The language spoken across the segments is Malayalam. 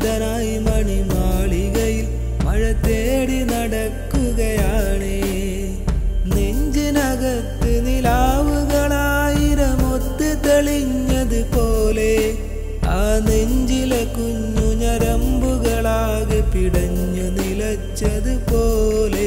മന്മഥനായി മണിമാളികയിൽ മഴ തേടി നടക്കുകയാണേ നെഞ്ചിനകത്ത് നിലാവുകളായിരമൊത്ത് തെളിഞ്ഞതുപോലെ ആ നെഞ്ചിലെ കുഞ്ഞു ഞരമ്പുകളാകെ പിടഞ്ഞു നിലച്ചതുപോലെ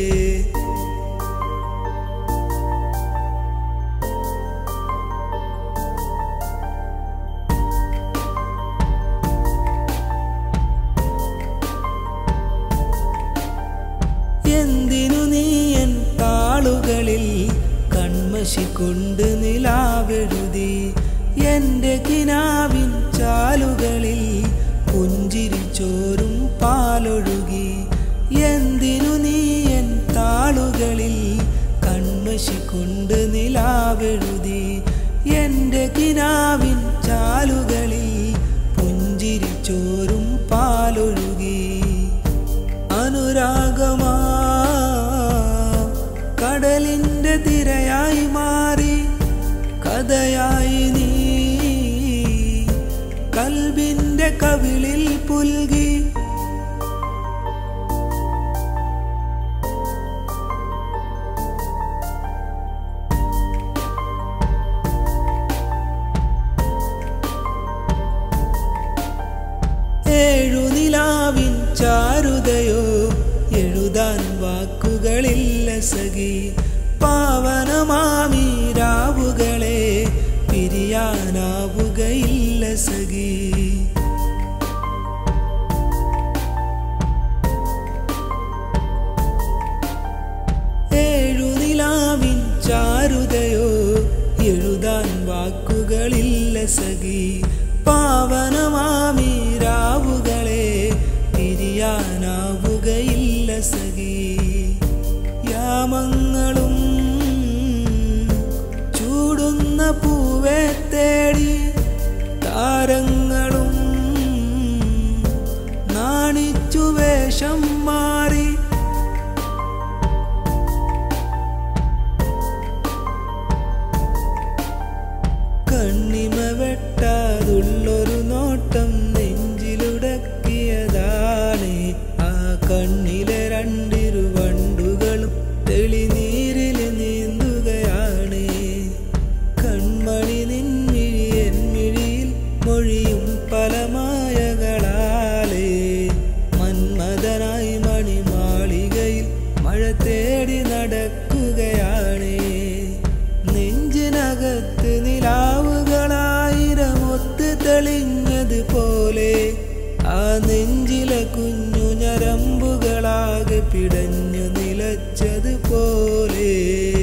എന്തിനു നീ എൻ താളുകളിൽ കൺമഷി കൊണ്ട് നിലാവെഴുതി എന്റെ കിനാവിൻ ചാലുകളിൽ പുഞ്ചിരിച്ചോറും പാലൊഴുകി എന്തിനു നീ എൻ താളുകളിൽ കൺമഷി കൊണ്ട് നിലാവെഴുതി എന്റെ കിനാവിൻ ചാലുകളിൽ പുഞ്ചിരിച്ചോറും പാലൊഴുകി അനുരാഗമാ കടലിന്റെ തിരയായി മാറി കഥയായി നീ കൽബിന്റെ കവിളിൽ പുൽകി ഏഴു നിലാവിൻ ചാരുതയോ എഴുതാൻ വാക്കുകളില്ല സഖി പാവനമാമി രാവുകളെ പിരിയാനാവുകയില്ല സഖി ഏഴു നിലാവിൻ ചാരുതയോ എഴുതാൻ വാക്കുകളില്ല സഖി പാവനമാമി രാവുകളെ പിരിയാനാവുകയില്ല സഖി യാമങ്ങളും ചൂടുന്ന പൂവെ തേടി താരങ്ങളും നാണിച്ചു വേഷം മാറി കണ്ണിമ വെട്ടാതുള്ളൊരു നോട്ടം നെഞ്ചിലുടക്കിയതാണ് ആ കണ്ണിലെ രണ്ടിരുവണ്ടുകളും തെളിനീരിൽ നീന്തുകയാണ് കൺമണി നിൻമിഴി എന്മിഴിയിൽ മൊഴിയും പല മായകളാലേ മന്മഥനായി മണിമാളികയിൽ മഴ തേടി നടക്കുകയാണേ നെഞ്ചിനകത്ത് നിലാവുകളായിരമൊത്ത് തെളിഞ്ഞതുപോലെ ആ നെഞ്ചിലെ കുഞ്ഞു ഞരമ്പുകളാകെ പിടഞ്ഞു നിലച്ചതുപോലെ